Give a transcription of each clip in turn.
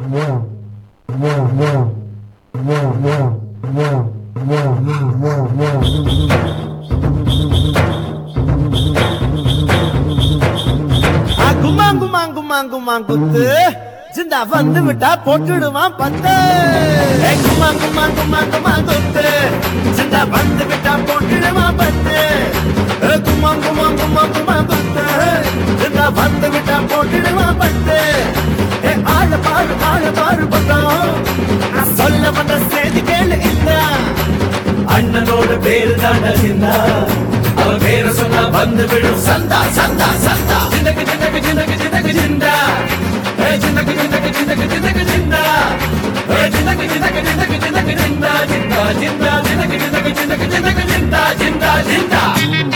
ஆ, குமாங் குமாங் குமாங் குமாங் குத்து ஜிந்தா வந்து விட்டா போட்டுடுவான் பத்து ஏய், குமாங் குமாங் குமாங் குமாங் குத்து ஜிந்தா வந்து விட்டா போட்டுடுவான் பத்து ஏய், குமாங் குமாங் குமாங் குமாங் குத்து ஜிந்தா வந்து விட்டா போட்டுடுவான் பத்து ஏய், ஆள பாரு ஆள பாரு பக்கம் நான் சொல்ல வந்த செய்தி கேளு இல்ல அண்ணனோட பேரு தாண்டா சிந்தா அவன் பேரை சொன்னா வந்து விடும் சந்தா சந்தா சந்தா சிந்தக்கு சிந்தக்கு சிந்தக்கு சிந்தக்கு சிந்தா ஏ சிந்தக்கு சிந்தக்கு சிந்தக்கு சிந்தக்கு சிந்தா ஏ சிந்தக்கு சிந்தக்கு சிந்தக்கு சிந்தக்கு சிந்தா சிந்தா சிந்தா சிந்தக்கு சிந்தக்கு சிந்தக்கு சிந்தக்கு சிந்தா சிந்தா சிந்தா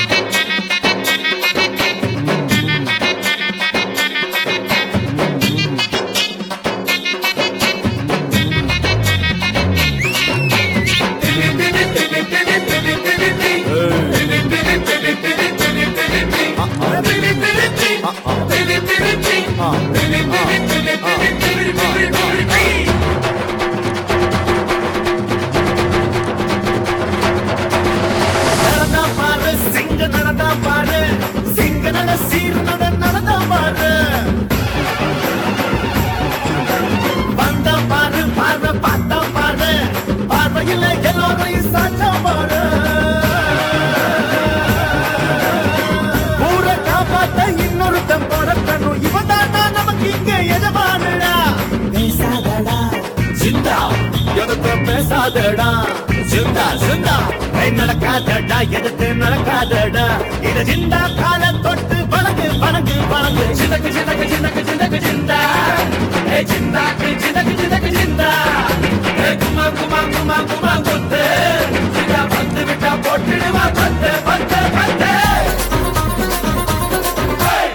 நடந்தா பாரு சிங்க நடந்தா பாரு சிங்க நட சீர் நட நடந்தா பாரு வந்தா பாரு பார்வை பார்த்தா பாரு பார்வையில் எல்லோரையும் சாச்சா பாரு ஊரை காப்பாத்த இன்னொருத்தன் பிறக்கணும் இவன் தான் நமக்கு இங்க எஜமானுடா பேசாதடா சிந்தா எதுக்கு பேசாதடா சிந்தா சிந்தா கை நடக்காதடா எதுக்கு நடக்காதடா இது சிந்தா கால தொட்டு வணங்கு வணங்கு வணங்கு சிந்தக்கு சிந்தக்கு சிந்தக்கு சிந்தக்கு சிந்தா ஏ சிந்தாக்கு சிந்தக்கு சிந்தக்கு சிந்தா ஏ குமா குமா குமா குமா குத்து சிந்தா வந்து விட்டா போட்டுடுவா பத்து பத்து பத்து Hey!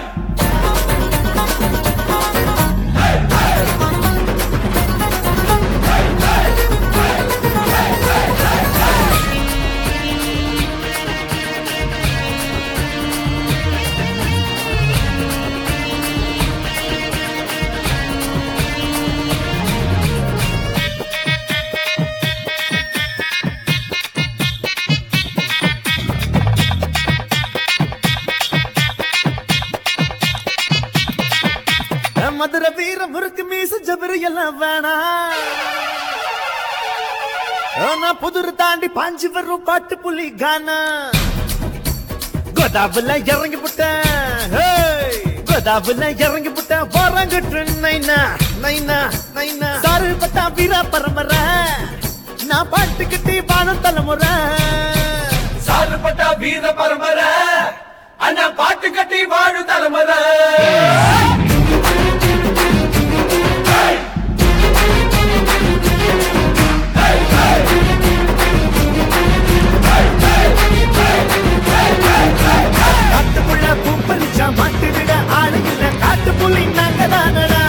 மதுரை வீர முறுக்கு மீச ஜபரு எல்லாம் வேணாம் நான் புதுரு தாண்டி பாஞ்சு வரும் பாட்டு புலி கானா கோதாபுல இறங்கி புட்டேன் ஹேய், கோதாபுல இறங்கி புட்டேன் போறாங்கட்டு நைனா நைனா நைனா சாரு பட்டா வீரா பரம்பரை நான் பாட்டு கட்டி பானம் தலைமுறை சாறுபட்டா வீர பரம்பரை அண்ணா பாட்டு கட்டி வாழு தலைமுறை காட்டுக்குள்ள பூப்பறிச்சா மாட்டு விட ஆளு இல்ல காட்டு புலி நாங்க தானடா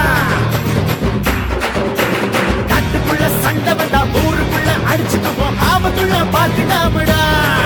காட்டுக்குள்ள சண்டை வந்தா ஊருக்குள்ள அடிச்சுக்குவோம் ஆபத்துள்ள பாத்துடாமடா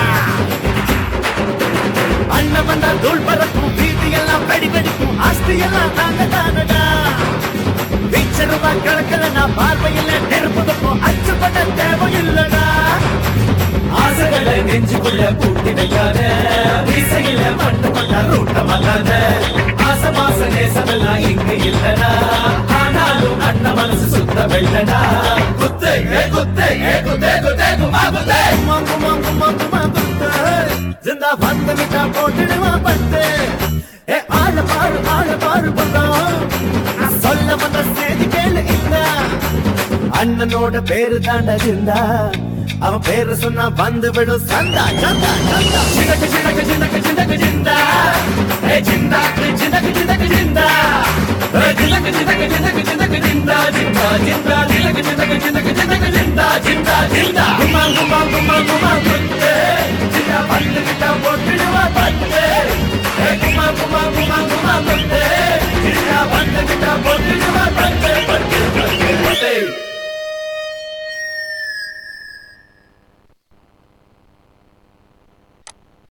அண்ணன் வந்தா தூள் பறக்கும் வீதி எல்லாம் வெடி வெடிக்கும் ஆஸ்தி எல்லாம் நாங்க தானடா வீச்சருவா கணக்கில் நான் பார்வையில் நெருப்பு வைப்போம் அச்சுப்பட தேவையில்லடா ஆசைகளை நெஞ்சுக்குள்ள பூட்டி வைக்காத வீசையில மண்ணு மண்ணா ரூட்ட மாட்டாத ஆசை மாச நேசமெல்லாம் இங்க இல்லடா ஆனாலும் அண்ணன் மனசு சுத்த வெள்ளடா குத்து ஏ குத்து ஏ குத்தே குத்தே குமா குத்தே மங்கு மங்கு மங்கு மங்கு ஜிந்தா வந்து விட்டா போட்டுடுவா பட்டு ஏ ஆள பாரு ஆள பாரு பக்கம் நான் சொல்ல வந்த செய்தி கேளு இல்ல அண்ணனோட பேரு தாண்டா ஜிந்தா அவன் பேரு சொன்னா வந்து விடும் சந்தா சந்தா சந்தா சின்னக்கு சின்னக்கு சின்னக்கு சின்னக்கு சிந்தா ஏ சிந்தாக்கு சின்னக்கு சின்னக்கு சிந்தா ஏ சின்னக்கு சின்னக்கு சின்னக்கு சின்னக்கு சிந்தா சிந்தா சிந்தா சின்னக்கு சின்னக்கு சின்னக்கு சின்னக்கு சிந்தா சிந்தா சிந்தா குமா குமா குமா குமா குத்து சிந்தா பட்டு கிட்ட போட்டுடுவா பட்டு